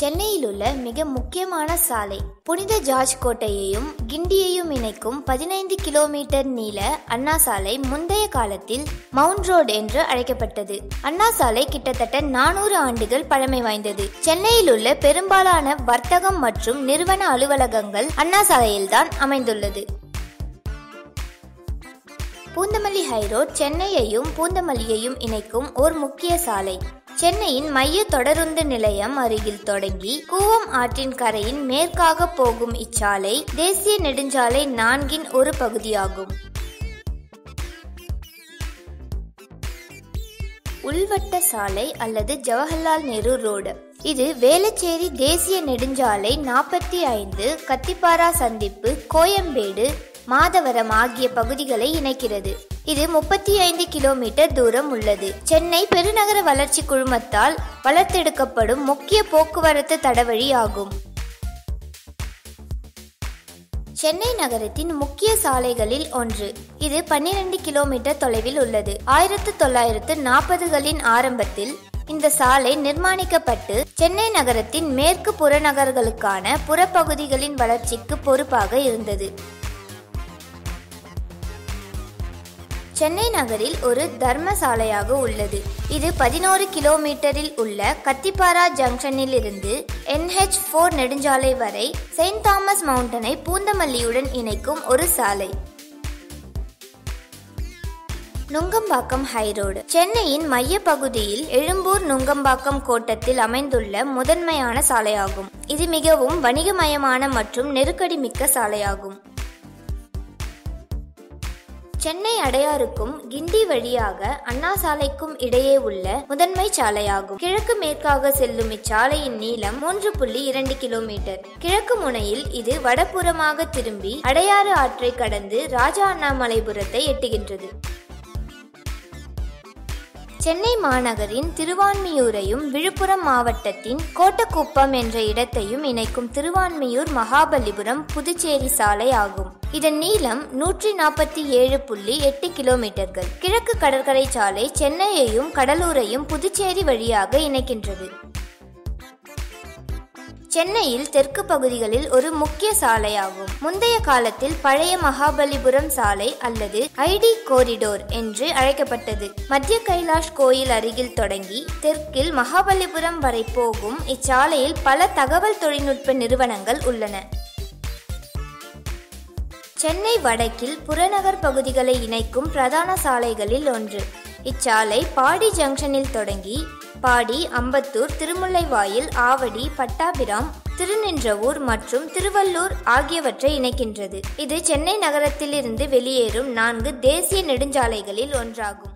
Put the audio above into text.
சென்னையில் உள்ள மிக முக்கியமான சாலை புனித ஜார்ஜ் கோட்டையையும் கிண்டியையும் இணைக்கும் பதினைந்து கிலோமீட்டர் நீள அண்ணா சாலை முந்தைய காலத்தில் மவுண்ட் ரோடு என்று அழைக்கப்பட்டது அண்ணா சாலை கிட்டத்தட்ட நானூறு ஆண்டுகள் பழமை வாய்ந்தது சென்னையில் உள்ள பெரும்பாலான வர்த்தகம் மற்றும் நிறுவன அலுவலகங்கள் அண்ணா சாலையில்தான் அமைந்துள்ளது பூந்தமல்லி ஹைரோட் சென்னையையும் பூந்தமல்லியையும் இணைக்கும் ஓர் முக்கிய சாலை சென்னையின் மைய தொடருந்து நிலையம் அருகில் தொடங்கி கூவம் ஆற்றின் கரையின் மேற்காக போகும் இச்சாலை தேசிய நெடுஞ்சாலை நான்கின் ஒரு பகுதியாகும் உள்வட்ட சாலை அல்லது ஜவஹர்லால் நேரு ரோடு இது வேளச்சேரி தேசிய நெடுஞ்சாலை நாற்பத்தி ஐந்து கத்திப்பாரா சந்திப்பு கோயம்பேடு மாதவரம் ஆகிய பகுதிகளை இணைக்கிறது இது முப்பத்தி ஐந்து கிலோமீட்டர் தூரம் உள்ளது சென்னை பெருநகர வளர்ச்சி குழுமத்தால் வளர்த்தெடுக்கப்படும் முக்கிய போக்குவரத்து தடவழி ஆகும் சென்னை நகரத்தின் முக்கிய சாலைகளில் ஒன்று இது பன்னிரண்டு கிலோமீட்டர் தொலைவில் உள்ளது ஆயிரத்து தொள்ளாயிரத்து நாற்பதுகளின் ஆரம்பத்தில் இந்த சாலை நிர்மாணிக்கப்பட்டு சென்னை நகரத்தின் மேற்கு புறநகர்களுக்கான புறப்பகுதிகளின் வளர்ச்சிக்கு பொறுப்பாக இருந்தது சென்னை நகரில் ஒரு தர்மசாலையாக உள்ளது இது பதினோரு கிலோமீட்டரில் உள்ள கத்திப்பாரா ஜங்ஷனில் இருந்து என்ஹெச் போர் நெடுஞ்சாலை வரை செயின்ட் தாமஸ் மவுண்டனை பூந்தமல்லியுடன் இணைக்கும் ஒரு சாலை நுங்கம்பாக்கம் ஹைரோடு சென்னையின் மைய பகுதியில் எழும்பூர் நுங்கம்பாக்கம் கோட்டத்தில் அமைந்துள்ள முதன்மையான சாலையாகும் இது மிகவும் வணிகமயமான மற்றும் நெருக்கடி மிக்க சாலையாகும் சென்னை அடையாருக்கும் கிண்டி வழியாக அண்ணா சாலைக்கும் இடையே உள்ள முதன்மை சாலையாகும் கிழக்கு மேற்காக செல்லும் இச்சாலையின் நீளம் மூன்று புள்ளி இரண்டு கிலோமீட்டர் கிழக்கு முனையில் இது வடபுறமாக திரும்பி அடையாறு ஆற்றை கடந்து ராஜா அண்ணாமலைபுரத்தை எட்டுகின்றது சென்னை மாநகரின் திருவான்மியூரையும் விழுப்புரம் மாவட்டத்தின் கோட்டக்குப்பம் என்ற இடத்தையும் இணைக்கும் திருவான்மியூர் மகாபலிபுரம் புதுச்சேரி சாலை ஆகும் இதன் நீளம் நூற்றி நாற்பத்தி ஏழு புள்ளி எட்டு கிலோமீட்டர்கள் கிழக்கு கடற்கரை சாலை சென்னையையும் கடலூரையும் புதுச்சேரி வழியாக இணைக்கின்றது சென்னையில் தெற்கு பகுதிகளில் ஒரு முக்கிய சாலையாகும் முந்தைய காலத்தில் பழைய மகாபலிபுரம் சாலை அல்லது ஐடி கோரிடோர் என்று அழைக்கப்பட்டது மத்திய கைலாஷ் கோயில் அருகில் தொடங்கி தெற்கில் மகாபலிபுரம் வரை போகும் இச்சாலையில் பல தகவல் தொழில்நுட்ப நிறுவனங்கள் உள்ளன சென்னை வடக்கில் புறநகர் பகுதிகளை இணைக்கும் பிரதான சாலைகளில் ஒன்று இச்சாலை பாடி ஜங்ஷனில் தொடங்கி பாடி அம்பத்தூர் திருமுல்லைவாயில் ஆவடி பட்டாபிராம் திருநின்றவூர் மற்றும் திருவள்ளூர் ஆகியவற்றை இணைக்கின்றது இது சென்னை நகரத்திலிருந்து வெளியேறும் நான்கு தேசிய நெடுஞ்சாலைகளில் ஒன்றாகும்